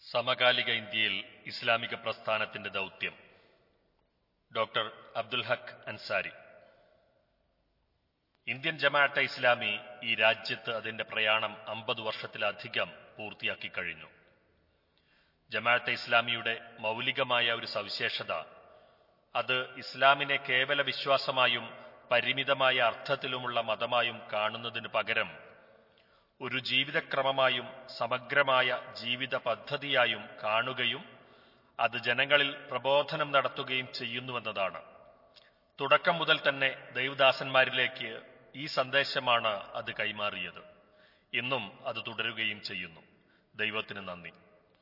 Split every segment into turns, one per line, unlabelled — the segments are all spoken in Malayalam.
സമകാലിക ഇന്ത്യയിൽ ഇസ്ലാമിക പ്രസ്ഥാനത്തിന്റെ ദൗത്യം ഡോക്ടർ അബ്ദുൽ ഹക്ക് അൻസാരി ഇന്ത്യൻ ജമാഅത്തെ ഇസ്ലാമി ഈ രാജ്യത്ത് അതിന്റെ പ്രയാണം അമ്പത് വർഷത്തിലധികം പൂർത്തിയാക്കി കഴിഞ്ഞു ജമാഅത്തെ ഇസ്ലാമിയുടെ മൗലികമായ ഒരു സവിശേഷത അത് ഇസ്ലാമിനെ കേവല വിശ്വാസമായും പരിമിതമായ അർത്ഥത്തിലുമുള്ള മതമായും കാണുന്നതിന് പകരം ഒരു ജീവിതക്രമമായും സമഗ്രമായ ജീവിത പദ്ധതിയായും കാണുകയും അത് ജനങ്ങളിൽ പ്രബോധനം നടത്തുകയും ചെയ്യുന്നുവെന്നതാണ് തുടക്കം മുതൽ തന്നെ ദൈവദാസന്മാരിലേക്ക് ഈ സന്ദേശമാണ് അത് കൈമാറിയത് ഇന്നും അത് തുടരുകയും ചെയ്യുന്നു ദൈവത്തിന് നന്ദി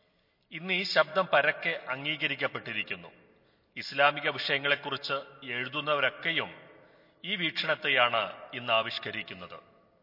ഇന്ന് ഈ ശബ്ദം പരക്കെ അംഗീകരിക്കപ്പെട്ടിരിക്കുന്നു ഇസ്ലാമിക വിഷയങ്ങളെക്കുറിച്ച് എഴുതുന്നവരൊക്കെയും ഈ വീക്ഷണത്തെയാണ് ഇന്ന് ആവിഷ്കരിക്കുന്നത്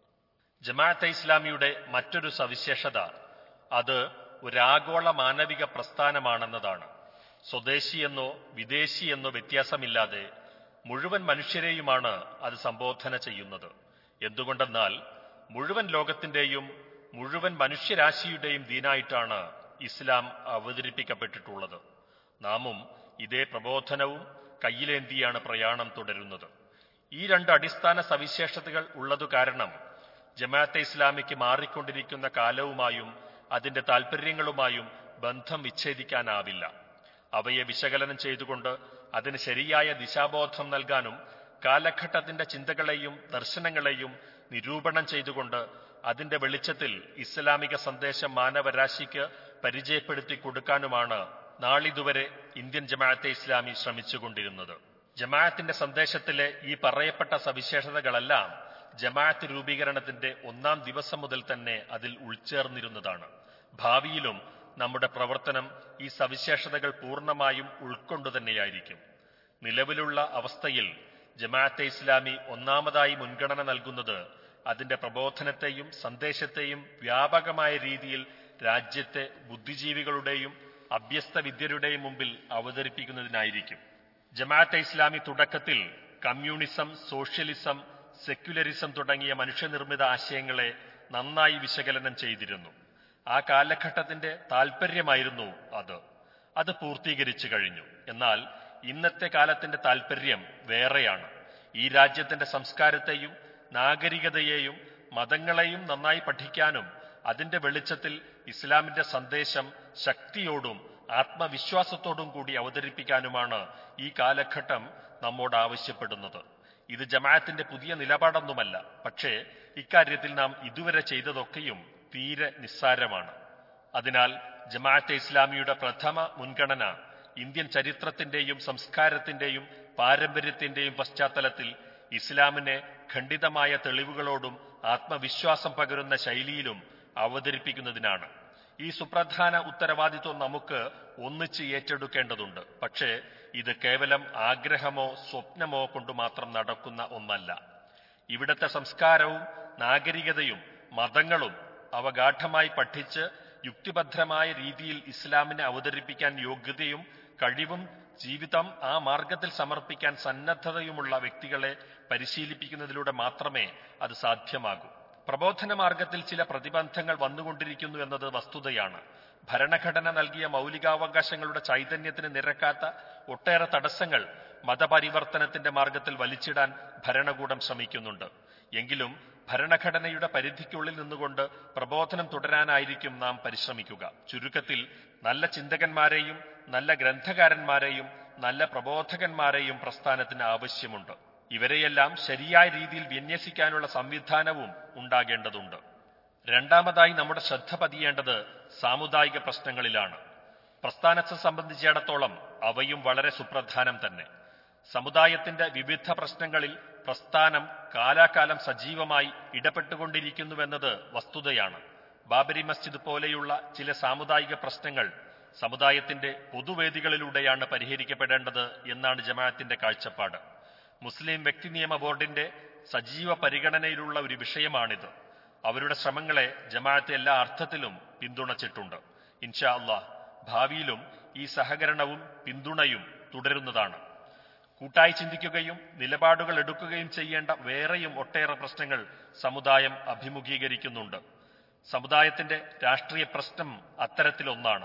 ജമാഅത്തെ ഇസ്ലാമിയുടെ മറ്റൊരു സവിശേഷത അത് ഒരാഗോള മാനവിക പ്രസ്ഥാനമാണെന്നതാണ് സ്വദേശിയെന്നോ വിദേശിയെന്നോ വ്യത്യാസമില്ലാതെ മുഴുവൻ മനുഷ്യരെയുമാണ് അത് സംബോധന ചെയ്യുന്നത് എന്തുകൊണ്ടെന്നാൽ മുഴുവൻ ലോകത്തിന്റെയും മുഴുവൻ മനുഷ്യരാശിയുടെയും ദീനായിട്ടാണ് ഇസ്ലാം അവതരിപ്പിക്കപ്പെട്ടിട്ടുള്ളത് നാമും ഇതേ പ്രബോധനവും കയ്യിലേന്തിയാണ് പ്രയാണം തുടരുന്നത് ഈ രണ്ട് അടിസ്ഥാന സവിശേഷതകൾ ഉള്ളതു കാരണം ജമാഅത്തെ ഇസ്ലാമിക്ക് മാറിക്കൊണ്ടിരിക്കുന്ന കാലവുമായും അതിന്റെ താൽപര്യങ്ങളുമായും ബന്ധം വിച്ഛേദിക്കാനാവില്ല അവയെ വിശകലനം ചെയ്തുകൊണ്ട് അതിന് ശരിയായ ദിശാബോധം നൽകാനും കാലഘട്ടത്തിന്റെ ചിന്തകളെയും ദർശനങ്ങളെയും നിരൂപണം ചെയ്തുകൊണ്ട് അതിന്റെ വെളിച്ചത്തിൽ ഇസ്ലാമിക സന്ദേശം മാനവരാശിക്ക് പരിചയപ്പെടുത്തി കൊടുക്കാനുമാണ് നാളിതുവരെ ഇന്ത്യൻ ജമാഅത്തെ ഇസ്ലാമി ശ്രമിച്ചുകൊണ്ടിരുന്നത് ജമാഅത്തിന്റെ സന്ദേശത്തിലെ ഈ പറയപ്പെട്ട സവിശേഷതകളെല്ലാം ജമാഅത്ത് രൂപീകരണത്തിന്റെ ഒന്നാം ദിവസം മുതൽ തന്നെ അതിൽ ഉൾച്ചേർന്നിരുന്നതാണ് ഭാവിയിലും നമ്മുടെ പ്രവർത്തനം ഈ സവിശേഷതകൾ പൂർണ്ണമായും ഉൾക്കൊണ്ടു തന്നെയായിരിക്കും നിലവിലുള്ള അവസ്ഥയിൽ ജമാഅത്തെ ഇസ്ലാമി ഒന്നാമതായി മുൻഗണന നൽകുന്നത് അതിന്റെ പ്രബോധനത്തെയും സന്ദേശത്തെയും വ്യാപകമായ രീതിയിൽ രാജ്യത്തെ ബുദ്ധിജീവികളുടെയും അഭ്യസ്ത വിദ്യരുടെയും മുമ്പിൽ അവതരിപ്പിക്കുന്നതിനായിരിക്കും ജമാഅത്തെ ഇസ്ലാമി തുടക്കത്തിൽ കമ്മ്യൂണിസം സോഷ്യലിസം സെക്യുലറിസം തുടങ്ങിയ മനുഷ്യനിർമ്മിത ആശയങ്ങളെ നന്നായി വിശകലനം ചെയ്തിരുന്നു ആ കാലഘട്ടത്തിന്റെ താൽപര്യമായിരുന്നു അത് അത് പൂർത്തീകരിച്ചു കഴിഞ്ഞു എന്നാൽ ഇന്നത്തെ കാലത്തിന്റെ താൽപര്യം വേറെയാണ് ഈ രാജ്യത്തിന്റെ സംസ്കാരത്തെയും നാഗരികതയെയും മതങ്ങളെയും നന്നായി പഠിക്കാനും അതിന്റെ വെളിച്ചത്തിൽ ഇസ്ലാമിന്റെ സന്ദേശം ശക്തിയോടും ആത്മവിശ്വാസത്തോടും കൂടി അവതരിപ്പിക്കാനുമാണ് ഈ കാലഘട്ടം നമ്മോട് ആവശ്യപ്പെടുന്നത് ഇത് ജമാഅത്തിന്റെ പുതിയ നിലപാടൊന്നുമല്ല പക്ഷേ ഇക്കാര്യത്തിൽ നാം ഇതുവരെ ചെയ്തതൊക്കെയും തീരെ നിസ്സാരമാണ് അതിനാൽ ജമാഅത്തെ ഇസ്ലാമിയുടെ പ്രഥമ മുൻഗണന ഇന്ത്യൻ ചരിത്രത്തിന്റെയും സംസ്കാരത്തിന്റെയും പാരമ്പര്യത്തിന്റെയും പശ്ചാത്തലത്തിൽ ഇസ്ലാമിനെ ഖണ്ഡിതമായ തെളിവുകളോടും ആത്മവിശ്വാസം പകരുന്ന ശൈലിയിലും അവതരിപ്പിക്കുന്നതിനാണ് ഈ സുപ്രധാന ഉത്തരവാദിത്വം നമുക്ക് ഒന്നിച്ച് ഏറ്റെടുക്കേണ്ടതുണ്ട് പക്ഷേ ഇത് കേവലം ആഗ്രഹമോ സ്വപ്നമോ കൊണ്ട് മാത്രം നടക്കുന്ന ഒന്നല്ല ഇവിടത്തെ സംസ്കാരവും നാഗരികതയും മതങ്ങളും അവ ഗാഠമായി പഠിച്ച് യുക്തിഭദ്രമായ രീതിയിൽ ഇസ്ലാമിനെ അവതരിപ്പിക്കാൻ യോഗ്യതയും കഴിവും ജീവിതം ആ മാർഗത്തിൽ സമർപ്പിക്കാൻ സന്നദ്ധതയുമുള്ള വ്യക്തികളെ പരിശീലിപ്പിക്കുന്നതിലൂടെ മാത്രമേ അത് സാധ്യമാകൂ പ്രബോധന മാർഗത്തിൽ ചില പ്രതിബന്ധങ്ങൾ വന്നുകൊണ്ടിരിക്കുന്നു എന്നത് വസ്തുതയാണ് ഭരണഘടന നൽകിയ മൗലികാവകാശങ്ങളുടെ ചൈതന്യത്തിന് നിരക്കാത്ത ഒട്ടേറെ തടസ്സങ്ങൾ മതപരിവർത്തനത്തിന്റെ മാർഗത്തിൽ വലിച്ചിടാൻ ഭരണകൂടം ശ്രമിക്കുന്നുണ്ട് എങ്കിലും ഭരണഘടനയുടെ പരിധിക്കുള്ളിൽ നിന്നുകൊണ്ട് പ്രബോധനം തുടരാനായിരിക്കും നാം പരിശ്രമിക്കുക ചുരുക്കത്തിൽ നല്ല ചിന്തകന്മാരെയും നല്ല ഗ്രന്ഥകാരന്മാരെയും നല്ല പ്രബോധകന്മാരെയും പ്രസ്ഥാനത്തിന് ആവശ്യമുണ്ട് ഇവരെയെല്ലാം ശരിയായ രീതിയിൽ വിന്യസിക്കാനുള്ള സംവിധാനവും ഉണ്ടാകേണ്ടതുണ്ട് രണ്ടാമതായി നമ്മുടെ ശ്രദ്ധ പതിയേണ്ടത് സാമുദായിക പ്രശ്നങ്ങളിലാണ് പ്രസ്ഥാനത്തെ സംബന്ധിച്ചിടത്തോളം അവയും വളരെ സുപ്രധാനം തന്നെ സമുദായത്തിന്റെ വിവിധ പ്രശ്നങ്ങളിൽ പ്രസ്ഥാനം കാലാകാലം സജീവമായി ഇടപെട്ടുകൊണ്ടിരിക്കുന്നുവെന്നത് വസ്തുതയാണ് ബാബരി മസ്ജിദ് പോലെയുള്ള ചില സാമുദായിക പ്രശ്നങ്ങൾ സമുദായത്തിന്റെ പൊതുവേദികളിലൂടെയാണ് പരിഹരിക്കപ്പെടേണ്ടത് എന്നാണ് ജമാഅത്തിന്റെ കാഴ്ചപ്പാട് മുസ്ലിം വ്യക്തി നിയമ ബോർഡിന്റെ സജീവ പരിഗണനയിലുള്ള ഒരു വിഷയമാണിത് അവരുടെ ശ്രമങ്ങളെ ജമാഅത്ത് എല്ലാ അർത്ഥത്തിലും പിന്തുണച്ചിട്ടുണ്ട് ഇൻഷാ അള്ളാഹ് ഭാവിയിലും ഈ സഹകരണവും പിന്തുണയും തുടരുന്നതാണ് കൂട്ടായി ചിന്തിക്കുകയും നിലപാടുകൾ എടുക്കുകയും ചെയ്യേണ്ട വേറെയും ഒട്ടേറെ പ്രശ്നങ്ങൾ സമുദായം അഭിമുഖീകരിക്കുന്നുണ്ട് സമുദായത്തിന്റെ രാഷ്ട്രീയ പ്രശ്നം അത്തരത്തിലൊന്നാണ്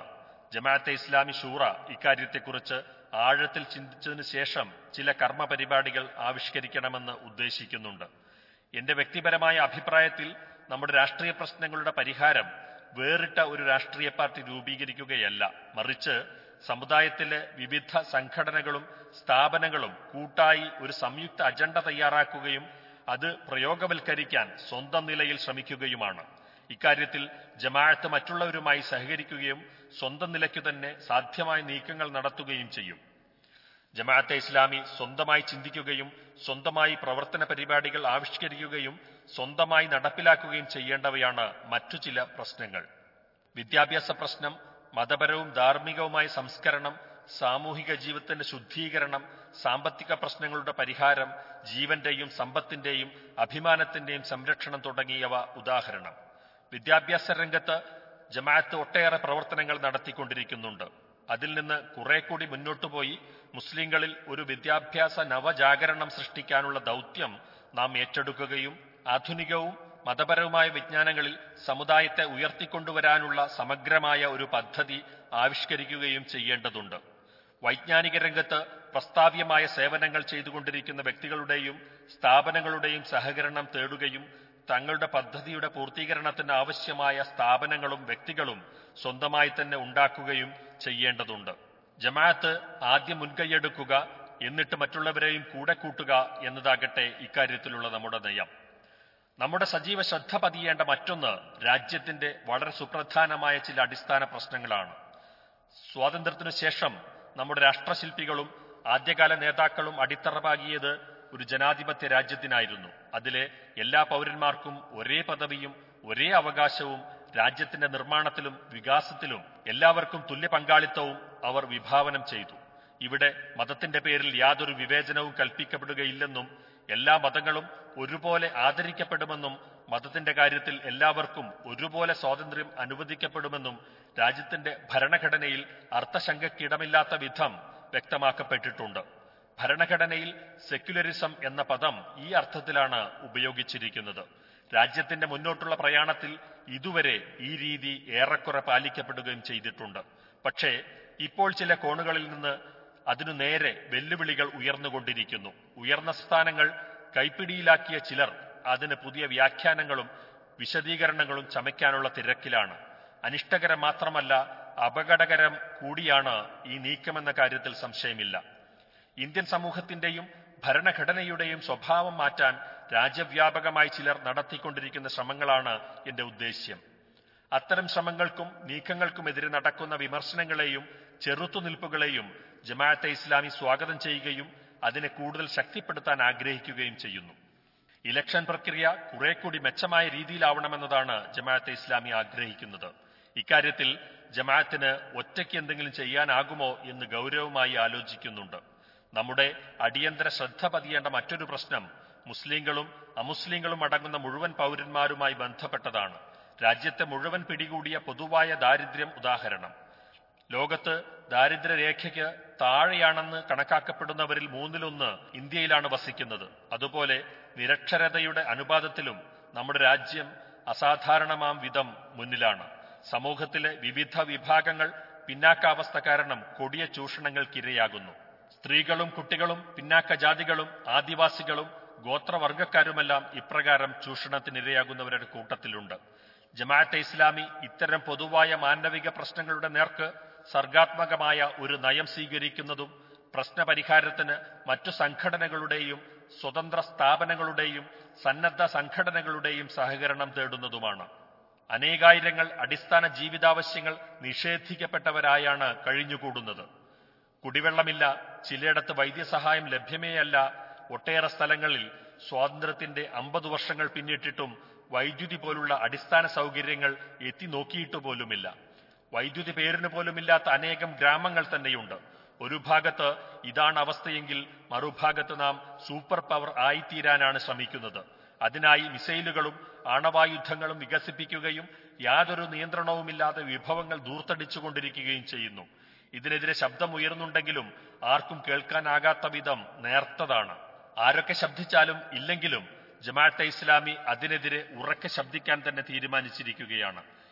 ജമാഅത്തെ ഇസ്ലാമി ഷൂറ ഇക്കാര്യത്തെക്കുറിച്ച് ആഴത്തിൽ ചിന്തിച്ചതിനു ശേഷം ചില കർമ്മ പരിപാടികൾ ആവിഷ്കരിക്കണമെന്ന് ഉദ്ദേശിക്കുന്നുണ്ട് എന്റെ വ്യക്തിപരമായ അഭിപ്രായത്തിൽ നമ്മുടെ രാഷ്ട്രീയ പ്രശ്നങ്ങളുടെ പരിഹാരം വേറിട്ട ഒരു രാഷ്ട്രീയ പാർട്ടി രൂപീകരിക്കുകയല്ല മറിച്ച് സമുദായത്തിലെ വിവിധ സംഘടനകളും സ്ഥാപനങ്ങളും കൂട്ടായി ഒരു സംയുക്ത അജണ്ട തയ്യാറാക്കുകയും അത് പ്രയോഗവൽക്കരിക്കാൻ സ്വന്തം നിലയിൽ ശ്രമിക്കുകയുമാണ് ഇക്കാര്യത്തിൽ ജമാഅത്ത് മറ്റുള്ളവരുമായി സഹകരിക്കുകയും സ്വന്തം നിലയ്ക്കു തന്നെ സാധ്യമായ നീക്കങ്ങൾ നടത്തുകയും ചെയ്യും ജമാഅത്തെ ഇസ്ലാമി സ്വന്തമായി ചിന്തിക്കുകയും സ്വന്തമായി പ്രവർത്തന പരിപാടികൾ ആവിഷ്കരിക്കുകയും സ്വന്തമായി നടപ്പിലാക്കുകയും ചെയ്യേണ്ടവയാണ് മറ്റു ചില പ്രശ്നങ്ങൾ വിദ്യാഭ്യാസ പ്രശ്നം മതപരവും ധാർമ്മികവുമായ സംസ്കരണം സാമൂഹിക ജീവിതത്തിന്റെ ശുദ്ധീകരണം സാമ്പത്തിക പ്രശ്നങ്ങളുടെ പരിഹാരം ജീവന്റെയും സമ്പത്തിന്റെയും അഭിമാനത്തിന്റെയും സംരക്ഷണം തുടങ്ങിയവ ഉദാഹരണം വിദ്യാഭ്യാസ രംഗത്ത് ജമാഅത്ത് ഒട്ടേറെ പ്രവർത്തനങ്ങൾ നടത്തിക്കൊണ്ടിരിക്കുന്നുണ്ട് അതിൽ നിന്ന് കുറെ കൂടി മുന്നോട്ടു പോയി മുസ്ലിങ്ങളിൽ ഒരു വിദ്യാഭ്യാസ നവജാഗരണം സൃഷ്ടിക്കാനുള്ള ദൗത്യം നാം ഏറ്റെടുക്കുകയും ആധുനികവും മതപരവുമായ വിജ്ഞാനങ്ങളിൽ സമുദായത്തെ ഉയർത്തിക്കൊണ്ടുവരാനുള്ള സമഗ്രമായ ഒരു പദ്ധതി ആവിഷ്കരിക്കുകയും ചെയ്യേണ്ടതുണ്ട് വൈജ്ഞാനിക രംഗത്ത് പ്രസ്താവ്യമായ സേവനങ്ങൾ ചെയ്തുകൊണ്ടിരിക്കുന്ന വ്യക്തികളുടെയും സ്ഥാപനങ്ങളുടെയും സഹകരണം തേടുകയും തങ്ങളുടെ പദ്ധതിയുടെ പൂർത്തീകരണത്തിന് ആവശ്യമായ സ്ഥാപനങ്ങളും വ്യക്തികളും സ്വന്തമായി തന്നെ ഉണ്ടാക്കുകയും ചെയ്യേണ്ടതുണ്ട് ജമാഅത്ത് ആദ്യം മുൻകൈയെടുക്കുക എന്നിട്ട് മറ്റുള്ളവരെയും കൂടെ കൂട്ടുക എന്നതാകട്ടെ ഇക്കാര്യത്തിലുള്ള നമ്മുടെ നയം നമ്മുടെ സജീവ ശ്രദ്ധ പതിയേണ്ട മറ്റൊന്ന് രാജ്യത്തിന്റെ വളരെ സുപ്രധാനമായ ചില അടിസ്ഥാന പ്രശ്നങ്ങളാണ് സ്വാതന്ത്ര്യത്തിനു ശേഷം നമ്മുടെ രാഷ്ട്രശില്പികളും ആദ്യകാല നേതാക്കളും അടിത്തറ പാകിയത് ഒരു ജനാധിപത്യ രാജ്യത്തിനായിരുന്നു അതിലെ എല്ലാ പൗരന്മാർക്കും ഒരേ പദവിയും ഒരേ അവകാശവും രാജ്യത്തിന്റെ നിർമ്മാണത്തിലും വികാസത്തിലും എല്ലാവർക്കും തുല്യ പങ്കാളിത്തവും അവർ വിഭാവനം ചെയ്തു ഇവിടെ മതത്തിന്റെ പേരിൽ യാതൊരു വിവേചനവും കൽപ്പിക്കപ്പെടുകയില്ലെന്നും എല്ലാ മതങ്ങളും ഒരുപോലെ ആദരിക്കപ്പെടുമെന്നും മതത്തിന്റെ കാര്യത്തിൽ എല്ലാവർക്കും ഒരുപോലെ സ്വാതന്ത്ര്യം അനുവദിക്കപ്പെടുമെന്നും രാജ്യത്തിന്റെ ഭരണഘടനയിൽ അർത്ഥശങ്കയ്ക്കിടമില്ലാത്ത വിധം വ്യക്തമാക്കപ്പെട്ടിട്ടുണ്ട് ഭരണഘടനയിൽ സെക്യുലറിസം എന്ന പദം ഈ അർത്ഥത്തിലാണ് ഉപയോഗിച്ചിരിക്കുന്നത് രാജ്യത്തിന്റെ മുന്നോട്ടുള്ള പ്രയാണത്തിൽ ഇതുവരെ ഈ രീതി ഏറെക്കുറെ പാലിക്കപ്പെടുകയും ചെയ്തിട്ടുണ്ട് പക്ഷേ ഇപ്പോൾ ചില കോണുകളിൽ നിന്ന് അതിനു നേരെ വെല്ലുവിളികൾ ഉയർന്നുകൊണ്ടിരിക്കുന്നു ഉയർന്ന സ്ഥാനങ്ങൾ കൈപ്പിടിയിലാക്കിയ ചിലർ അതിന് പുതിയ വ്യാഖ്യാനങ്ങളും വിശദീകരണങ്ങളും ചമയ്ക്കാനുള്ള തിരക്കിലാണ് അനിഷ്ടകരം മാത്രമല്ല അപകടകരം കൂടിയാണ് ഈ നീക്കമെന്ന കാര്യത്തിൽ സംശയമില്ല ഇന്ത്യൻ സമൂഹത്തിന്റെയും ഭരണഘടനയുടെയും സ്വഭാവം മാറ്റാൻ രാജ്യവ്യാപകമായി ചിലർ നടത്തിക്കൊണ്ടിരിക്കുന്ന ശ്രമങ്ങളാണ് എന്റെ ഉദ്ദേശ്യം അത്തരം ശ്രമങ്ങൾക്കും നീക്കങ്ങൾക്കുമെതിരെ നടക്കുന്ന വിമർശനങ്ങളെയും ചെറുത്തുനിൽപ്പുകളെയും ജമാഅത്തെ ഇസ്ലാമി സ്വാഗതം ചെയ്യുകയും അതിനെ കൂടുതൽ ശക്തിപ്പെടുത്താൻ ആഗ്രഹിക്കുകയും ചെയ്യുന്നു ഇലക്ഷൻ പ്രക്രിയ കുറെ കൂടി മെച്ചമായ രീതിയിലാവണമെന്നതാണ് ജമാഅത്തെ ഇസ്ലാമി ആഗ്രഹിക്കുന്നത് ഇക്കാര്യത്തിൽ ജമാഅത്തിന് ഒറ്റയ്ക്ക് എന്തെങ്കിലും ചെയ്യാനാകുമോ എന്ന് ഗൗരവമായി ആലോചിക്കുന്നുണ്ട് നമ്മുടെ അടിയന്തര ശ്രദ്ധ പതിയേണ്ട മറ്റൊരു പ്രശ്നം മുസ്ലിങ്ങളും അമുസ്ലിങ്ങളും അടങ്ങുന്ന മുഴുവൻ പൗരന്മാരുമായി ബന്ധപ്പെട്ടതാണ് രാജ്യത്തെ മുഴുവൻ പിടികൂടിയ പൊതുവായ ദാരിദ്ര്യം ഉദാഹരണം ലോകത്ത് ദാരിദ്ര്യരേഖയ്ക്ക് താഴെയാണെന്ന് കണക്കാക്കപ്പെടുന്നവരിൽ മൂന്നിലൊന്ന് ഇന്ത്യയിലാണ് വസിക്കുന്നത് അതുപോലെ നിരക്ഷരതയുടെ അനുപാതത്തിലും നമ്മുടെ രാജ്യം അസാധാരണമാം വിധം മുന്നിലാണ് സമൂഹത്തിലെ വിവിധ വിഭാഗങ്ങൾ പിന്നാക്കാവസ്ഥ കാരണം കൊടിയ ചൂഷണങ്ങൾക്കിരയാകുന്നു സ്ത്രീകളും കുട്ടികളും പിന്നാക്ക ജാതികളും ആദിവാസികളും ഗോത്രവർഗക്കാരുമെല്ലാം ഇപ്രകാരം ചൂഷണത്തിനിരയാകുന്നവരുടെ കൂട്ടത്തിലുണ്ട് ജമാഅത്തെ ഇസ്ലാമി ഇത്തരം പൊതുവായ മാനവിക പ്രശ്നങ്ങളുടെ നേർക്ക് സർഗാത്മകമായ ഒരു നയം സ്വീകരിക്കുന്നതും പ്രശ്നപരിഹാരത്തിന് മറ്റു സംഘടനകളുടെയും സ്വതന്ത്ര സ്ഥാപനങ്ങളുടെയും സന്നദ്ധ സംഘടനകളുടെയും സഹകരണം തേടുന്നതുമാണ് അനേകായിരങ്ങൾ അടിസ്ഥാന ജീവിതാവശ്യങ്ങൾ നിഷേധിക്കപ്പെട്ടവരായാണ് കഴിഞ്ഞുകൂടുന്നത് കുടിവെള്ളമില്ല ചിലയിടത്ത് വൈദ്യസഹായം ലഭ്യമേയല്ല ഒട്ടേറെ സ്ഥലങ്ങളിൽ സ്വാതന്ത്ര്യത്തിന്റെ അമ്പത് വർഷങ്ങൾ പിന്നിട്ടിട്ടും വൈദ്യുതി പോലുള്ള അടിസ്ഥാന സൗകര്യങ്ങൾ എത്തി നോക്കിയിട്ട് പോലുമില്ല വൈദ്യുതി പേരിന് പോലുമില്ലാത്ത അനേകം ഗ്രാമങ്ങൾ തന്നെയുണ്ട് ഒരു ഭാഗത്ത് ഇതാണ് അവസ്ഥയെങ്കിൽ മറുഭാഗത്ത് നാം സൂപ്പർ പവർ ആയിത്തീരാനാണ് ശ്രമിക്കുന്നത് അതിനായി മിസൈലുകളും ആണവായുധങ്ങളും വികസിപ്പിക്കുകയും യാതൊരു നിയന്ത്രണവുമില്ലാതെ വിഭവങ്ങൾ ദൂർത്തടിച്ചുകൊണ്ടിരിക്കുകയും ചെയ്യുന്നു ഇതിനെതിരെ ശബ്ദം ഉയർന്നുണ്ടെങ്കിലും ആർക്കും കേൾക്കാനാകാത്ത വിധം നേർത്തതാണ് ആരൊക്കെ ശബ്ദിച്ചാലും ഇല്ലെങ്കിലും ജമാഅത്തെ ഇസ്ലാമി അതിനെതിരെ ഉറക്കെ ശബ്ദിക്കാൻ തന്നെ തീരുമാനിച്ചിരിക്കുകയാണ്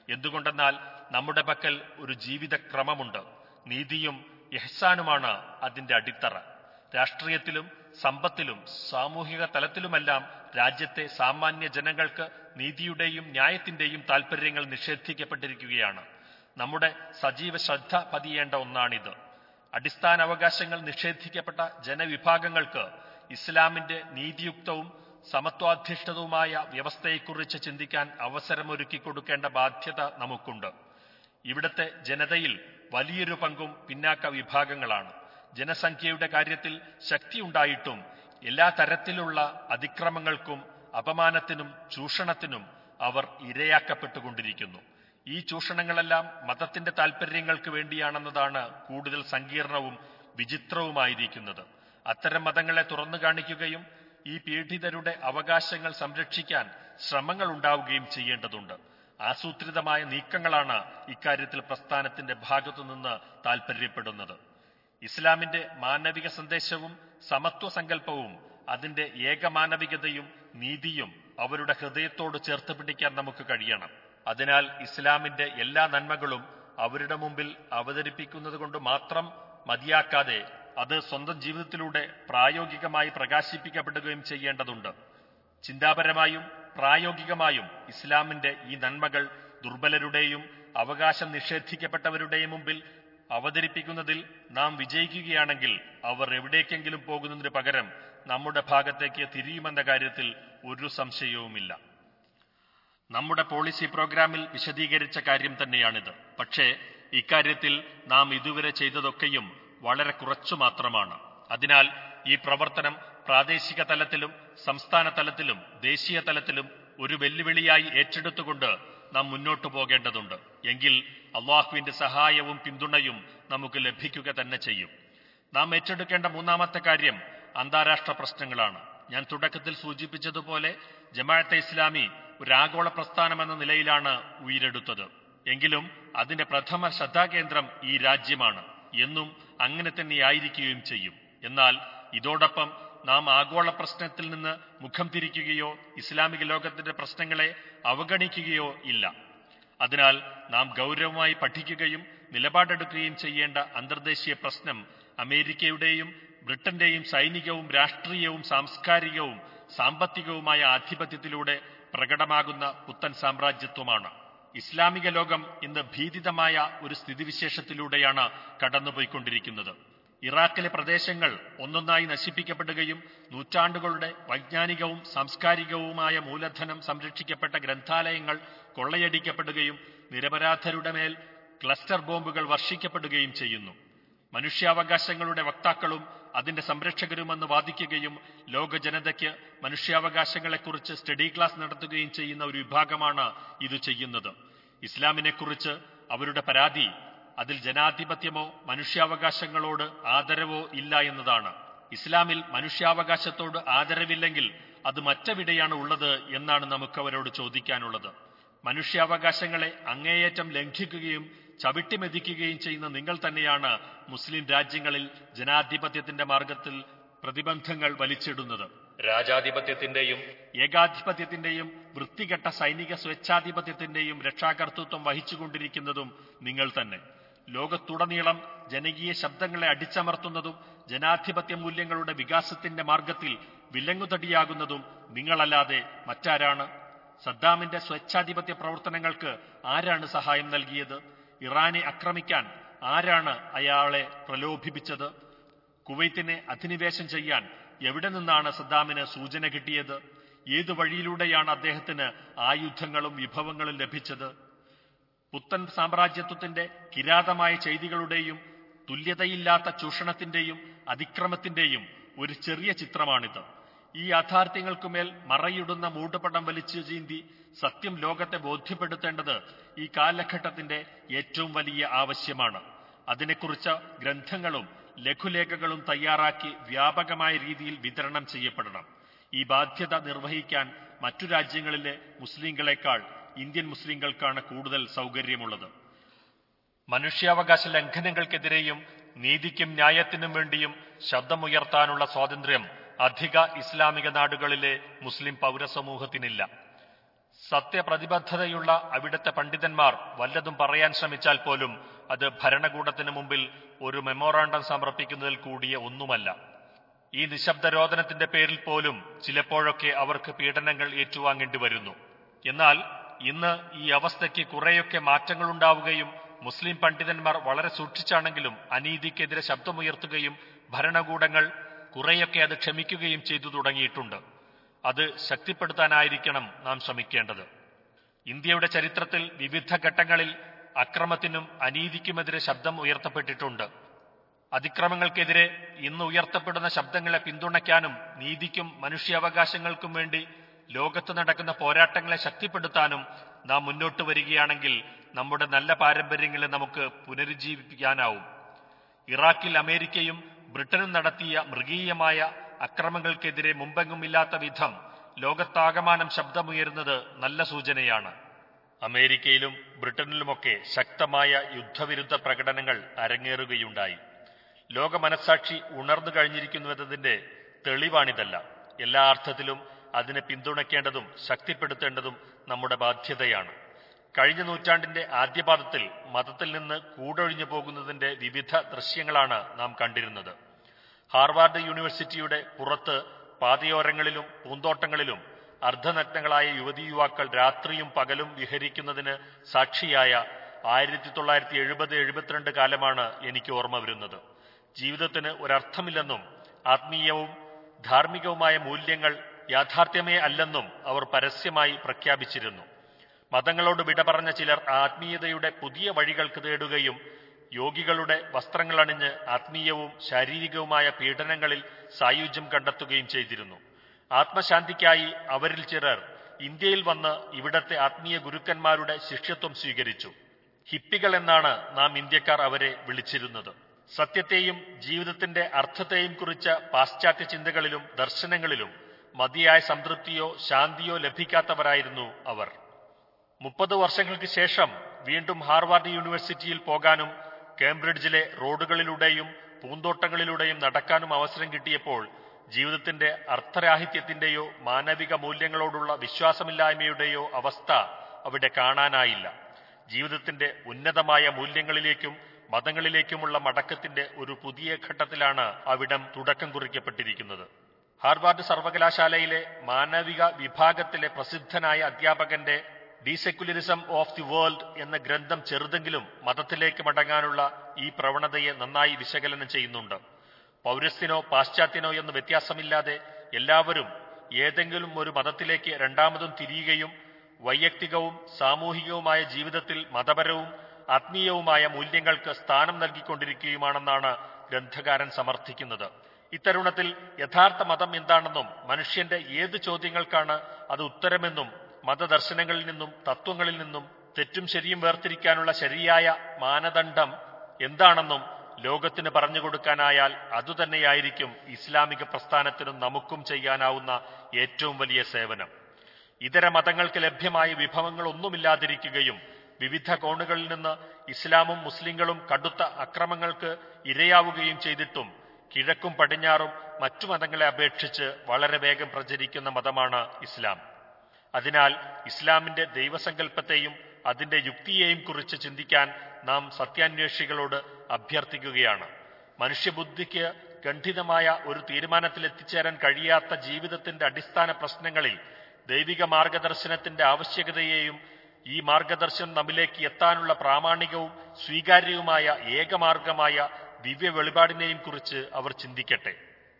എന്തുകൊണ്ടെന്നാൽ നമ്മുടെ പക്കൽ ഒരു ജീവിതക്രമമുണ്ട് നീതിയും ഇഹ്സാനുമാണ് അതിന്റെ അടിത്തറ രാഷ്ട്രീയത്തിലും സമ്പത്തിലും സാമൂഹിക തലത്തിലുമെല്ലാം രാജ്യത്തെ സാമാന്യ ജനങ്ങൾക്ക് നീതിയുടെയും ന്യായത്തിന്റെയും താൽപര്യങ്ങൾ നിഷേധിക്കപ്പെട്ടിരിക്കുകയാണ് നമ്മുടെ സജീവ ശ്രദ്ധ പതിയേണ്ട ഒന്നാണിത് അടിസ്ഥാന അവകാശങ്ങൾ നിഷേധിക്കപ്പെട്ട ജനവിഭാഗങ്ങൾക്ക് ഇസ്ലാമിന്റെ നീതിയുക്തവും സമത്വാധിഷ്ഠിതവുമായ വ്യവസ്ഥയെക്കുറിച്ച് ചിന്തിക്കാൻ അവസരമൊരുക്കി കൊടുക്കേണ്ട ബാധ്യത നമുക്കുണ്ട് ഇവിടത്തെ ജനതയിൽ വലിയൊരു പങ്കും പിന്നാക്ക വിഭാഗങ്ങളാണ് ജനസംഖ്യയുടെ കാര്യത്തിൽ ശക്തിയുണ്ടായിട്ടും എല്ലാ തരത്തിലുള്ള അതിക്രമങ്ങൾക്കും അപമാനത്തിനും ചൂഷണത്തിനും അവർ ഇരയാക്കപ്പെട്ടുകൊണ്ടിരിക്കുന്നു ഈ ചൂഷണങ്ങളെല്ലാം മതത്തിന്റെ താൽപര്യങ്ങൾക്ക് വേണ്ടിയാണെന്നതാണ് കൂടുതൽ സങ്കീർണവും വിചിത്രവുമായിരിക്കുന്നത് അത്തരം മതങ്ങളെ തുറന്നു കാണിക്കുകയും ഈ പീഡിതരുടെ അവകാശങ്ങൾ സംരക്ഷിക്കാൻ ശ്രമങ്ങൾ ഉണ്ടാവുകയും ചെയ്യേണ്ടതുണ്ട് ആസൂത്രിതമായ നീക്കങ്ങളാണ് ഇക്കാര്യത്തിൽ പ്രസ്ഥാനത്തിന്റെ ഭാഗത്തുനിന്ന് താൽപര്യപ്പെടുന്നത് ഇസ്ലാമിന്റെ മാനവിക സന്ദേശവും സമത്വ സങ്കല്പവും അതിന്റെ ഏകമാനവികതയും നീതിയും അവരുടെ ഹൃദയത്തോട് ചേർത്ത് പിടിക്കാൻ നമുക്ക് കഴിയണം അതിനാൽ ഇസ്ലാമിന്റെ എല്ലാ നന്മകളും അവരുടെ മുമ്പിൽ അവതരിപ്പിക്കുന്നത് കൊണ്ട് മാത്രം മതിയാക്കാതെ അത് സ്വന്തം ജീവിതത്തിലൂടെ പ്രായോഗികമായി പ്രകാശിപ്പിക്കപ്പെടുകയും ചെയ്യേണ്ടതുണ്ട് ചിന്താപരമായും പ്രായോഗികമായും ഇസ്ലാമിന്റെ ഈ നന്മകൾ ദുർബലരുടെയും അവകാശം നിഷേധിക്കപ്പെട്ടവരുടെയും മുമ്പിൽ അവതരിപ്പിക്കുന്നതിൽ നാം വിജയിക്കുകയാണെങ്കിൽ അവർ എവിടേക്കെങ്കിലും പോകുന്നതിന് പകരം നമ്മുടെ ഭാഗത്തേക്ക് തിരിയുമെന്ന കാര്യത്തിൽ ഒരു സംശയവുമില്ല നമ്മുടെ പോളിസി പ്രോഗ്രാമിൽ വിശദീകരിച്ച കാര്യം തന്നെയാണിത് പക്ഷേ ഇക്കാര്യത്തിൽ നാം ഇതുവരെ ചെയ്തതൊക്കെയും വളരെ കുറച്ചു മാത്രമാണ് അതിനാൽ ഈ പ്രവർത്തനം പ്രാദേശിക തലത്തിലും സംസ്ഥാന തലത്തിലും ദേശീയ തലത്തിലും ഒരു വെല്ലുവിളിയായി ഏറ്റെടുത്തുകൊണ്ട് നാം മുന്നോട്ടു പോകേണ്ടതുണ്ട് എങ്കിൽ അള്ളാഹുവിന്റെ സഹായവും പിന്തുണയും നമുക്ക് ലഭിക്കുക തന്നെ ചെയ്യും നാം ഏറ്റെടുക്കേണ്ട മൂന്നാമത്തെ കാര്യം അന്താരാഷ്ട്ര പ്രശ്നങ്ങളാണ് ഞാൻ തുടക്കത്തിൽ സൂചിപ്പിച്ചതുപോലെ ജമാഅത്തെ ഇസ്ലാമി ഒരു ആഗോള പ്രസ്ഥാനമെന്ന നിലയിലാണ് ഉയരെടുത്തത് എങ്കിലും അതിന്റെ പ്രഥമ ശ്രദ്ധാകേന്ദ്രം ഈ രാജ്യമാണ് എന്നും അങ്ങനെ തന്നെയായിരിക്കുകയും ചെയ്യും എന്നാൽ ഇതോടൊപ്പം നാം ആഗോള പ്രശ്നത്തിൽ നിന്ന് മുഖം തിരിക്കുകയോ ഇസ്ലാമിക ലോകത്തിന്റെ പ്രശ്നങ്ങളെ അവഗണിക്കുകയോ ഇല്ല അതിനാൽ നാം ഗൗരവമായി പഠിക്കുകയും നിലപാടെടുക്കുകയും ചെയ്യേണ്ട അന്തർദേശീയ പ്രശ്നം അമേരിക്കയുടെയും ബ്രിട്ടന്റെയും സൈനികവും രാഷ്ട്രീയവും സാംസ്കാരികവും സാമ്പത്തികവുമായ ആധിപത്യത്തിലൂടെ പ്രകടമാകുന്ന പുത്തൻ സാമ്രാജ്യത്വമാണ് ഇസ്ലാമിക ലോകം ഇന്ന് ഭീതിതമായ ഒരു സ്ഥിതിവിശേഷത്തിലൂടെയാണ് കടന്നുപോയിക്കൊണ്ടിരിക്കുന്നത് ഇറാഖിലെ പ്രദേശങ്ങൾ ഒന്നൊന്നായി നശിപ്പിക്കപ്പെടുകയും നൂറ്റാണ്ടുകളുടെ വൈജ്ഞാനികവും സാംസ്കാരികവുമായ മൂലധനം സംരക്ഷിക്കപ്പെട്ട ഗ്രന്ഥാലയങ്ങൾ കൊള്ളയടിക്കപ്പെടുകയും നിരപരാധരുടെ മേൽ ക്ലസ്റ്റർ ബോംബുകൾ വർഷിക്കപ്പെടുകയും ചെയ്യുന്നു മനുഷ്യാവകാശങ്ങളുടെ വക്താക്കളും അതിന്റെ സംരക്ഷകരുമെന്ന് വാദിക്കുകയും ലോക ജനതയ്ക്ക് മനുഷ്യാവകാശങ്ങളെക്കുറിച്ച് സ്റ്റഡി ക്ലാസ് നടത്തുകയും ചെയ്യുന്ന ഒരു വിഭാഗമാണ് ഇത് ചെയ്യുന്നത് ഇസ്ലാമിനെക്കുറിച്ച് അവരുടെ പരാതി അതിൽ ജനാധിപത്യമോ മനുഷ്യാവകാശങ്ങളോട് ആദരവോ ഇല്ല എന്നതാണ് ഇസ്ലാമിൽ മനുഷ്യാവകാശത്തോട് ആദരവില്ലെങ്കിൽ അത് മറ്റെവിടെയാണ് ഉള്ളത് എന്നാണ് നമുക്ക് അവരോട് ചോദിക്കാനുള്ളത് മനുഷ്യാവകാശങ്ങളെ അങ്ങേയറ്റം ലംഘിക്കുകയും ചവിട്ടിമെതിക്കുകയും ചെയ്യുന്ന നിങ്ങൾ തന്നെയാണ് മുസ്ലിം രാജ്യങ്ങളിൽ ജനാധിപത്യത്തിന്റെ മാർഗത്തിൽ പ്രതിബന്ധങ്ങൾ വലിച്ചിടുന്നത് രാജാധിപത്യത്തിന്റെയും ഏകാധിപത്യത്തിന്റെയും വൃത്തികെട്ട സൈനിക സ്വേച്ഛാധിപത്യത്തിന്റെയും രക്ഷാകർത്തൃത്വം വഹിച്ചുകൊണ്ടിരിക്കുന്നതും നിങ്ങൾ തന്നെ ലോകത്തുടനീളം ജനകീയ ശബ്ദങ്ങളെ അടിച്ചമർത്തുന്നതും ജനാധിപത്യ മൂല്യങ്ങളുടെ വികാസത്തിന്റെ മാർഗത്തിൽ വിലങ്ങുതടിയാകുന്നതും നിങ്ങളല്ലാതെ മറ്റാരാണ് സദ്ദാമിന്റെ സ്വേച്ഛാധിപത്യ പ്രവർത്തനങ്ങൾക്ക് ആരാണ് സഹായം നൽകിയത് ഇറാനെ ആക്രമിക്കാൻ ആരാണ് അയാളെ പ്രലോഭിപ്പിച്ചത് കുവൈത്തിനെ അധിനിവേശം ചെയ്യാൻ എവിടെ നിന്നാണ് സദ്ദാമിന് സൂചന കിട്ടിയത് ഏതു വഴിയിലൂടെയാണ് അദ്ദേഹത്തിന് ആയുധങ്ങളും വിഭവങ്ങളും ലഭിച്ചത് പുത്തൻ സാമ്രാജ്യത്വത്തിന്റെ കിരാതമായ ചെയ്തികളുടെയും തുല്യതയില്ലാത്ത ചൂഷണത്തിന്റെയും അതിക്രമത്തിന്റെയും ഒരു ചെറിയ ചിത്രമാണിത് ഈ യാഥാർത്ഥ്യങ്ങൾക്കുമേൽ മറയിടുന്ന മൂടുപടം വലിച്ചു ചീന്തി സത്യം ലോകത്തെ ബോധ്യപ്പെടുത്തേണ്ടത് ഈ കാലഘട്ടത്തിന്റെ ഏറ്റവും വലിയ ആവശ്യമാണ് അതിനെക്കുറിച്ച് ഗ്രന്ഥങ്ങളും ലഘുലേഖകളും തയ്യാറാക്കി വ്യാപകമായ രീതിയിൽ വിതരണം ചെയ്യപ്പെടണം ഈ ബാധ്യത നിർവഹിക്കാൻ മറ്റു രാജ്യങ്ങളിലെ മുസ്ലിങ്ങളെക്കാൾ ഇന്ത്യൻ മുസ്ലിങ്ങൾക്കാണ് കൂടുതൽ സൗകര്യമുള്ളത് മനുഷ്യാവകാശ ലംഘനങ്ങൾക്കെതിരെയും നീതിക്കും ന്യായത്തിനും വേണ്ടിയും ശബ്ദമുയർത്താനുള്ള സ്വാതന്ത്ര്യം അധിക ഇസ്ലാമിക നാടുകളിലെ മുസ്ലിം പൗരസമൂഹത്തിനില്ല സത്യപ്രതിബദ്ധതയുള്ള അവിടുത്തെ പണ്ഡിതന്മാർ വല്ലതും പറയാൻ ശ്രമിച്ചാൽ പോലും അത് ഭരണകൂടത്തിന് മുമ്പിൽ ഒരു മെമ്മോറാണ്ടം സമർപ്പിക്കുന്നതിൽ കൂടിയ ഒന്നുമല്ല ഈ നിശബ്ദരോധനത്തിന്റെ പേരിൽ പോലും ചിലപ്പോഴൊക്കെ അവർക്ക് പീഡനങ്ങൾ ഏറ്റുവാങ്ങേണ്ടി വരുന്നു എന്നാൽ ഇന്ന് ഈ അവസ്ഥയ്ക്ക് കുറെയൊക്കെ മാറ്റങ്ങളുണ്ടാവുകയും മുസ്ലിം പണ്ഡിതന്മാർ വളരെ സൂക്ഷിച്ചാണെങ്കിലും അനീതിക്കെതിരെ ശബ്ദമുയർത്തുകയും ഭരണകൂടങ്ങൾ കുറെയൊക്കെ അത് ക്ഷമിക്കുകയും ചെയ്തു തുടങ്ങിയിട്ടുണ്ട് അത് ശക്തിപ്പെടുത്താനായിരിക്കണം നാം ശ്രമിക്കേണ്ടത് ഇന്ത്യയുടെ ചരിത്രത്തിൽ വിവിധ ഘട്ടങ്ങളിൽ അക്രമത്തിനും അനീതിക്കുമെതിരെ ശബ്ദം ഉയർത്തപ്പെട്ടിട്ടുണ്ട് അതിക്രമങ്ങൾക്കെതിരെ ഇന്ന് ഉയർത്തപ്പെടുന്ന ശബ്ദങ്ങളെ പിന്തുണയ്ക്കാനും നീതിക്കും മനുഷ്യാവകാശങ്ങൾക്കും വേണ്ടി ലോകത്ത് നടക്കുന്ന പോരാട്ടങ്ങളെ ശക്തിപ്പെടുത്താനും നാം മുന്നോട്ട് വരികയാണെങ്കിൽ നമ്മുടെ നല്ല പാരമ്പര്യങ്ങളെ നമുക്ക് പുനരുജ്ജീവിപ്പിക്കാനാവും ഇറാഖിൽ അമേരിക്കയും ബ്രിട്ടനും നടത്തിയ മൃഗീയമായ അക്രമങ്ങൾക്കെതിരെ മുമ്പെങ്ങുമില്ലാത്ത വിധം ലോകത്താകമാനം ശബ്ദമുയരുന്നത് നല്ല സൂചനയാണ് അമേരിക്കയിലും ബ്രിട്ടനിലുമൊക്കെ ശക്തമായ യുദ്ധവിരുദ്ധ പ്രകടനങ്ങൾ അരങ്ങേറുകയുണ്ടായി ലോക മനസാക്ഷി ഉണർന്നു കഴിഞ്ഞിരിക്കുന്നുവെന്നതിന്റെ തെളിവാണിതല്ല എല്ലാ അർത്ഥത്തിലും അതിനെ പിന്തുണയ്ക്കേണ്ടതും ശക്തിപ്പെടുത്തേണ്ടതും നമ്മുടെ ബാധ്യതയാണ് കഴിഞ്ഞ നൂറ്റാണ്ടിന്റെ ആദ്യപാദത്തിൽ മതത്തിൽ നിന്ന് കൂടൊഴിഞ്ഞു പോകുന്നതിന്റെ വിവിധ ദൃശ്യങ്ങളാണ് നാം കണ്ടിരുന്നത് ഹാർവാർഡ് യൂണിവേഴ്സിറ്റിയുടെ പുറത്ത് പാതയോരങ്ങളിലും പൂന്തോട്ടങ്ങളിലും അർദ്ധനഗ്നങ്ങളായ യുവതി യുവാക്കൾ രാത്രിയും പകലും വിഹരിക്കുന്നതിന് സാക്ഷിയായ ആയിരത്തി തൊള്ളായിരത്തി എഴുപത് എഴുപത്തിരണ്ട് കാലമാണ് എനിക്ക് ഓർമ്മ വരുന്നത് ജീവിതത്തിന് ഒരർത്ഥമില്ലെന്നും ആത്മീയവും ധാർമ്മികവുമായ മൂല്യങ്ങൾ യാഥാർത്ഥ്യമേ അല്ലെന്നും അവർ പരസ്യമായി പ്രഖ്യാപിച്ചിരുന്നു മതങ്ങളോട് വിട പറഞ്ഞ ചിലർ ആത്മീയതയുടെ പുതിയ വഴികൾക്ക് തേടുകയും യോഗികളുടെ വസ്ത്രങ്ങളണിഞ്ഞ് ആത്മീയവും ശാരീരികവുമായ പീഡനങ്ങളിൽ സായുജ്യം കണ്ടെത്തുകയും ചെയ്തിരുന്നു ആത്മശാന്തിക്കായി അവരിൽ ചിലർ ഇന്ത്യയിൽ വന്ന് ഇവിടത്തെ ആത്മീയ ഗുരുക്കന്മാരുടെ ശിഷ്യത്വം സ്വീകരിച്ചു ഹിപ്പികൾ എന്നാണ് നാം ഇന്ത്യക്കാർ അവരെ വിളിച്ചിരുന്നത് സത്യത്തെയും ജീവിതത്തിന്റെ അർത്ഥത്തെയും കുറിച്ച പാശ്ചാത്യ ചിന്തകളിലും ദർശനങ്ങളിലും മതിയായ സംതൃപ്തിയോ ശാന്തിയോ ലഭിക്കാത്തവരായിരുന്നു അവർ മുപ്പത് വർഷങ്ങൾക്ക് ശേഷം വീണ്ടും ഹാർവാർഡ് യൂണിവേഴ്സിറ്റിയിൽ പോകാനും കേംബ്രിഡ്ജിലെ റോഡുകളിലൂടെയും പൂന്തോട്ടങ്ങളിലൂടെയും നടക്കാനും അവസരം കിട്ടിയപ്പോൾ ജീവിതത്തിന്റെ അർത്ഥരാഹിത്യത്തിന്റെയോ മാനവിക മൂല്യങ്ങളോടുള്ള വിശ്വാസമില്ലായ്മയുടെയോ അവസ്ഥ അവിടെ കാണാനായില്ല ജീവിതത്തിന്റെ ഉന്നതമായ മൂല്യങ്ങളിലേക്കും മതങ്ങളിലേക്കുമുള്ള മടക്കത്തിന്റെ ഒരു പുതിയ ഘട്ടത്തിലാണ് അവിടം തുടക്കം കുറിക്കപ്പെട്ടിരിക്കുന്നത് ഹാർവാർഡ് സർവകലാശാലയിലെ മാനവിക വിഭാഗത്തിലെ പ്രസിദ്ധനായ അധ്യാപകന്റെ ഡീസെക്യുലറിസം ഓഫ് ദി വേൾഡ് എന്ന ഗ്രന്ഥം ചെറുതെങ്കിലും മതത്തിലേക്ക് മടങ്ങാനുള്ള ഈ പ്രവണതയെ നന്നായി വിശകലനം ചെയ്യുന്നുണ്ട് പൗരസ്ത്യനോ പാശ്ചാത്യനോ എന്ന് വ്യത്യാസമില്ലാതെ എല്ലാവരും ഏതെങ്കിലും ഒരു മതത്തിലേക്ക് രണ്ടാമതും തിരിയുകയും വൈയക്തികവും സാമൂഹികവുമായ ജീവിതത്തിൽ മതപരവും ആത്മീയവുമായ മൂല്യങ്ങൾക്ക് സ്ഥാനം നൽകിക്കൊണ്ടിരിക്കുകയുമാണെന്നാണ് ഗ്രന്ഥകാരൻ സമർത്ഥിക്കുന്നത് ഇത്തരുണത്തിൽ യഥാർത്ഥ മതം എന്താണെന്നും മനുഷ്യന്റെ ഏത് ചോദ്യങ്ങൾക്കാണ് അത് ഉത്തരമെന്നും മതദർശനങ്ങളിൽ നിന്നും തത്വങ്ങളിൽ നിന്നും തെറ്റും ശരിയും വേർതിരിക്കാനുള്ള ശരിയായ മാനദണ്ഡം എന്താണെന്നും ലോകത്തിന് പറഞ്ഞു കൊടുക്കാനായാൽ അതുതന്നെയായിരിക്കും ഇസ്ലാമിക പ്രസ്ഥാനത്തിനും നമുക്കും ചെയ്യാനാവുന്ന ഏറ്റവും വലിയ സേവനം ഇതര മതങ്ങൾക്ക് ലഭ്യമായ വിഭവങ്ങളൊന്നുമില്ലാതിരിക്കുകയും വിവിധ കോണുകളിൽ നിന്ന് ഇസ്ലാമും മുസ്ലിങ്ങളും കടുത്ത അക്രമങ്ങൾക്ക് ഇരയാവുകയും ചെയ്തിട്ടും കിഴക്കും പടിഞ്ഞാറും മറ്റു മതങ്ങളെ അപേക്ഷിച്ച് വളരെ വേഗം പ്രചരിക്കുന്ന മതമാണ് ഇസ്ലാം അതിനാൽ ഇസ്ലാമിന്റെ ദൈവസങ്കല്പത്തെയും അതിന്റെ യുക്തിയെയും കുറിച്ച് ചിന്തിക്കാൻ നാം സത്യാന്വേഷികളോട് അഭ്യർത്ഥിക്കുകയാണ് മനുഷ്യബുദ്ധിക്ക് ഖണ്ഡിതമായ ഒരു തീരുമാനത്തിലെത്തിച്ചേരാൻ കഴിയാത്ത ജീവിതത്തിന്റെ അടിസ്ഥാന പ്രശ്നങ്ങളിൽ ദൈവിക മാർഗദർശനത്തിന്റെ ആവശ്യകതയെയും ഈ മാർഗദർശനം നമ്മിലേക്ക് എത്താനുള്ള പ്രാമാണികവും സ്വീകാര്യവുമായ ഏകമാർഗമായ ദിവ്യ വെളിപാടിനെയും കുറിച്ച് അവർ ചിന്തിക്കട്ടെ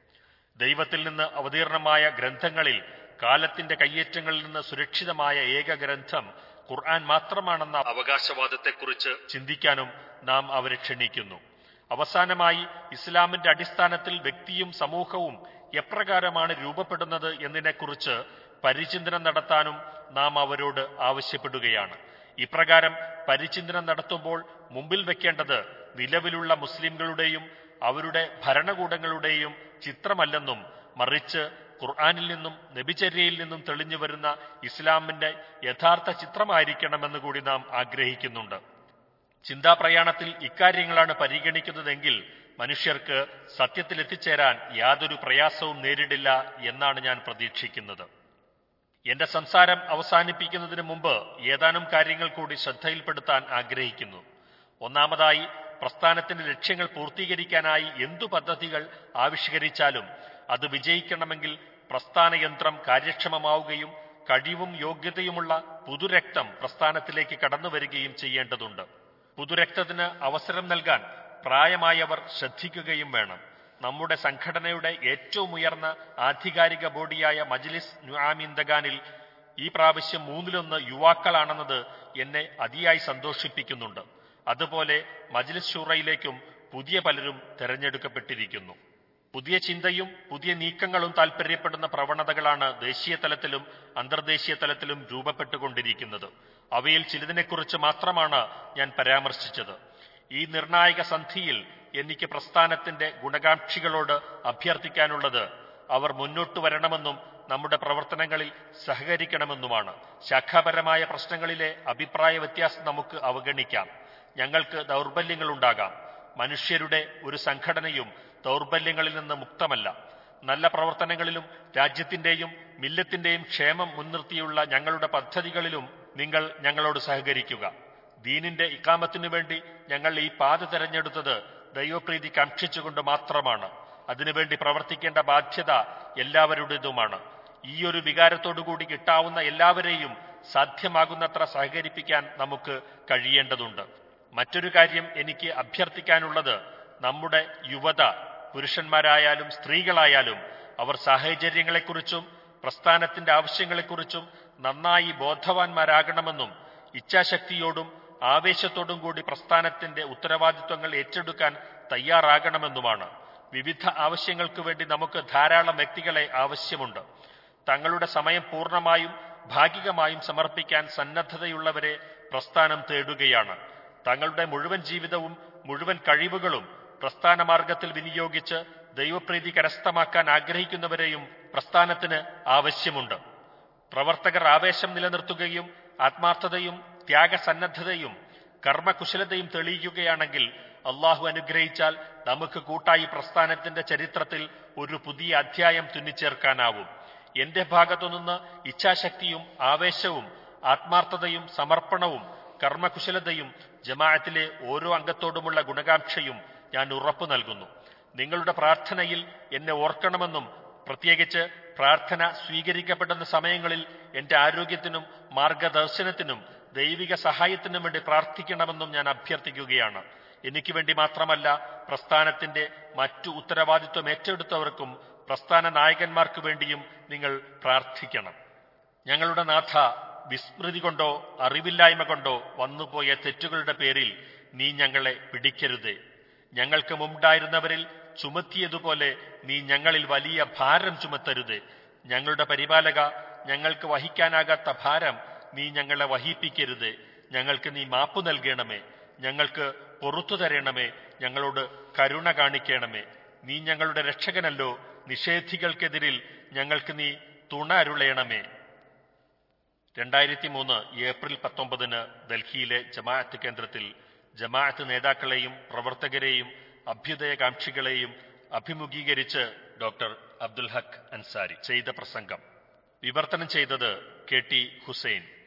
ദൈവത്തിൽ നിന്ന് അവതീർണമായ ഗ്രന്ഥങ്ങളിൽ കാലത്തിന്റെ കയ്യേറ്റങ്ങളിൽ നിന്ന് സുരക്ഷിതമായ ഏക ഗ്രന്ഥം ഖുർആൻ മാത്രമാണെന്ന അവകാശവാദത്തെക്കുറിച്ച് ചിന്തിക്കാനും നാം അവരെ ക്ഷണിക്കുന്നു അവസാനമായി ഇസ്ലാമിന്റെ അടിസ്ഥാനത്തിൽ വ്യക്തിയും സമൂഹവും എപ്രകാരമാണ് രൂപപ്പെടുന്നത് എന്നതിനെക്കുറിച്ച് പരിചിന്തനം നടത്താനും നാം അവരോട് ആവശ്യപ്പെടുകയാണ് ഇപ്രകാരം പരിചിന്തനം നടത്തുമ്പോൾ മുമ്പിൽ വെക്കേണ്ടത് നിലവിലുള്ള മുസ്ലിംകളുടെയും അവരുടെ ഭരണകൂടങ്ങളുടെയും ചിത്രമല്ലെന്നും മറിച്ച് ഖുർആാനിൽ നിന്നും നബിചര്യയിൽ നിന്നും തെളിഞ്ഞു വരുന്ന ഇസ്ലാമിന്റെ യഥാർത്ഥ ചിത്രമായിരിക്കണമെന്ന് കൂടി നാം ആഗ്രഹിക്കുന്നുണ്ട് ചിന്താപ്രയാണത്തിൽ ഇക്കാര്യങ്ങളാണ് പരിഗണിക്കുന്നതെങ്കിൽ മനുഷ്യർക്ക് സത്യത്തിൽ എത്തിച്ചേരാൻ യാതൊരു പ്രയാസവും നേരിടില്ല എന്നാണ് ഞാൻ പ്രതീക്ഷിക്കുന്നത് എന്റെ സംസാരം അവസാനിപ്പിക്കുന്നതിന് മുമ്പ് ഏതാനും കാര്യങ്ങൾ കൂടി ശ്രദ്ധയിൽപ്പെടുത്താൻ ആഗ്രഹിക്കുന്നു ഒന്നാമതായി പ്രസ്ഥാനത്തിന്റെ ലക്ഷ്യങ്ങൾ പൂർത്തീകരിക്കാനായി എന്തു പദ്ധതികൾ ആവിഷ്കരിച്ചാലും അത് വിജയിക്കണമെങ്കിൽ പ്രസ്ഥാന യന്ത്രം കാര്യക്ഷമമാവുകയും കഴിവും യോഗ്യതയുമുള്ള പുതുരക്തം പ്രസ്ഥാനത്തിലേക്ക് കടന്നു വരികയും ചെയ്യേണ്ടതുണ്ട് പുതുരക്തത്തിന് അവസരം നൽകാൻ പ്രായമായവർ ശ്രദ്ധിക്കുകയും വേണം നമ്മുടെ സംഘടനയുടെ ഏറ്റവും ഉയർന്ന ആധികാരിക ബോഡിയായ മജ്ലിസ് നുആമിന്തഗാനിൽ ഈ പ്രാവശ്യം മൂന്നിലൊന്ന് യുവാക്കളാണെന്നത് എന്നെ അതിയായി സന്തോഷിപ്പിക്കുന്നുണ്ട് അതുപോലെ മജ്ലിസ് ഷൂറയിലേക്കും പുതിയ പലരും തെരഞ്ഞെടുക്കപ്പെട്ടിരിക്കുന്നു പുതിയ ചിന്തയും പുതിയ നീക്കങ്ങളും താൽപര്യപ്പെടുന്ന പ്രവണതകളാണ് ദേശീയ തലത്തിലും അന്തർദേശീയ തലത്തിലും രൂപപ്പെട്ടുകൊണ്ടിരിക്കുന്നത് അവയിൽ ചിലതിനെക്കുറിച്ച് മാത്രമാണ് ഞാൻ പരാമർശിച്ചത് ഈ നിർണായക സന്ധിയിൽ എനിക്ക് പ്രസ്ഥാനത്തിന്റെ ഗുണകാംക്ഷികളോട് അഭ്യർത്ഥിക്കാനുള്ളത് അവർ മുന്നോട്ടു വരണമെന്നും നമ്മുടെ പ്രവർത്തനങ്ങളിൽ സഹകരിക്കണമെന്നുമാണ് ശാഖാപരമായ പ്രശ്നങ്ങളിലെ അഭിപ്രായ വ്യത്യാസം നമുക്ക് അവഗണിക്കാം ഞങ്ങൾക്ക് ദൗർബല്യങ്ങളുണ്ടാകാം മനുഷ്യരുടെ ഒരു സംഘടനയും ദൗർബല്യങ്ങളിൽ നിന്ന് മുക്തമല്ല നല്ല പ്രവർത്തനങ്ങളിലും രാജ്യത്തിന്റെയും മില്ലത്തിന്റെയും ക്ഷേമം മുൻനിർത്തിയുള്ള ഞങ്ങളുടെ പദ്ധതികളിലും നിങ്ങൾ ഞങ്ങളോട് സഹകരിക്കുക ദീനിന്റെ ഇക്കാമത്തിനു വേണ്ടി ഞങ്ങൾ ഈ പാത തെരഞ്ഞെടുത്തത് ദൈവപ്രീതി കാക്ഷിച്ചുകൊണ്ട് മാത്രമാണ് അതിനുവേണ്ടി പ്രവർത്തിക്കേണ്ട ബാധ്യത എല്ലാവരുടേതുമാണ് ഈ ഒരു വികാരത്തോടുകൂടി കിട്ടാവുന്ന എല്ലാവരെയും സാധ്യമാകുന്നത്ര സഹകരിപ്പിക്കാൻ നമുക്ക് കഴിയേണ്ടതുണ്ട് മറ്റൊരു കാര്യം എനിക്ക് അഭ്യർത്ഥിക്കാനുള്ളത് നമ്മുടെ യുവത പുരുഷന്മാരായാലും സ്ത്രീകളായാലും അവർ സാഹചര്യങ്ങളെക്കുറിച്ചും പ്രസ്ഥാനത്തിന്റെ ആവശ്യങ്ങളെക്കുറിച്ചും നന്നായി ബോധവാന്മാരാകണമെന്നും ഇച്ഛാശക്തിയോടും ആവേശത്തോടും കൂടി പ്രസ്ഥാനത്തിന്റെ ഉത്തരവാദിത്വങ്ങൾ ഏറ്റെടുക്കാൻ തയ്യാറാകണമെന്നുമാണ് വിവിധ ആവശ്യങ്ങൾക്ക് വേണ്ടി നമുക്ക് ധാരാളം വ്യക്തികളെ ആവശ്യമുണ്ട് തങ്ങളുടെ സമയം പൂർണ്ണമായും ഭാഗികമായും സമർപ്പിക്കാൻ സന്നദ്ധതയുള്ളവരെ പ്രസ്ഥാനം തേടുകയാണ് തങ്ങളുടെ മുഴുവൻ ജീവിതവും മുഴുവൻ കഴിവുകളും പ്രസ്ഥാന മാർഗത്തിൽ വിനിയോഗിച്ച് ദൈവപ്രീതി കരസ്ഥമാക്കാൻ ആഗ്രഹിക്കുന്നവരെയും പ്രസ്ഥാനത്തിന് ആവശ്യമുണ്ട് പ്രവർത്തകർ ആവേശം നിലനിർത്തുകയും ആത്മാർത്ഥതയും ത്യാഗസന്നദ്ധതയും കർമ്മകുശലതയും തെളിയിക്കുകയാണെങ്കിൽ അള്ളാഹു അനുഗ്രഹിച്ചാൽ നമുക്ക് കൂട്ടായി പ്രസ്ഥാനത്തിന്റെ ചരിത്രത്തിൽ ഒരു പുതിയ അധ്യായം തുന്നിച്ചേർക്കാനാവും എന്റെ ഭാഗത്തുനിന്ന് ഇച്ഛാശക്തിയും ആവേശവും ആത്മാർത്ഥതയും സമർപ്പണവും കർമ്മകുശലതയും ജമാഅത്തിലെ ഓരോ അംഗത്തോടുമുള്ള ഗുണകാംക്ഷയും ഞാൻ ഉറപ്പു നൽകുന്നു നിങ്ങളുടെ പ്രാർത്ഥനയിൽ എന്നെ ഓർക്കണമെന്നും പ്രത്യേകിച്ച് പ്രാർത്ഥന സ്വീകരിക്കപ്പെടുന്ന സമയങ്ങളിൽ എന്റെ ആരോഗ്യത്തിനും മാർഗദർശനത്തിനും ദൈവിക സഹായത്തിനും വേണ്ടി പ്രാർത്ഥിക്കണമെന്നും ഞാൻ അഭ്യർത്ഥിക്കുകയാണ് എനിക്ക് വേണ്ടി മാത്രമല്ല പ്രസ്ഥാനത്തിന്റെ മറ്റു ഉത്തരവാദിത്വം ഏറ്റെടുത്തവർക്കും പ്രസ്ഥാന നായകന്മാർക്ക് വേണ്ടിയും നിങ്ങൾ പ്രാർത്ഥിക്കണം ഞങ്ങളുടെ നാഥ വിസ്മൃതി കൊണ്ടോ അറിവില്ലായ്മ കൊണ്ടോ വന്നുപോയ തെറ്റുകളുടെ പേരിൽ നീ ഞങ്ങളെ പിടിക്കരുതേ ഞങ്ങൾക്ക് മുമ്പുണ്ടായിരുന്നവരിൽ ചുമത്തിയതുപോലെ നീ ഞങ്ങളിൽ വലിയ ഭാരം ചുമത്തരുതേ ഞങ്ങളുടെ പരിപാലക ഞങ്ങൾക്ക് വഹിക്കാനാകാത്ത ഭാരം നീ ഞങ്ങളെ വഹിപ്പിക്കരുതേ ഞങ്ങൾക്ക് നീ മാപ്പു നൽകണമേ ഞങ്ങൾക്ക് പൊറത്തു തരണമേ ഞങ്ങളോട് കരുണ കാണിക്കണമേ നീ ഞങ്ങളുടെ രക്ഷകനല്ലോ നിഷേധികൾക്കെതിരിൽ ഞങ്ങൾക്ക് നീ തുണ അരുളയണമേ രണ്ടായിരത്തി മൂന്ന് ഏപ്രിൽ പത്തൊമ്പതിന് ഡൽഹിയിലെ ജമാഅത്ത് കേന്ദ്രത്തിൽ ജമാഅത്ത് നേതാക്കളെയും പ്രവർത്തകരെയും അഭ്യുദയകാംക്ഷികളെയും അഭിമുഖീകരിച്ച് ഡോക്ടർ അബ്ദുൽ ഹക്ക് അൻസാരി ചെയ്ത പ്രസംഗം വിവർത്തനം ചെയ്തത് കെ ടി ഹുസൈൻ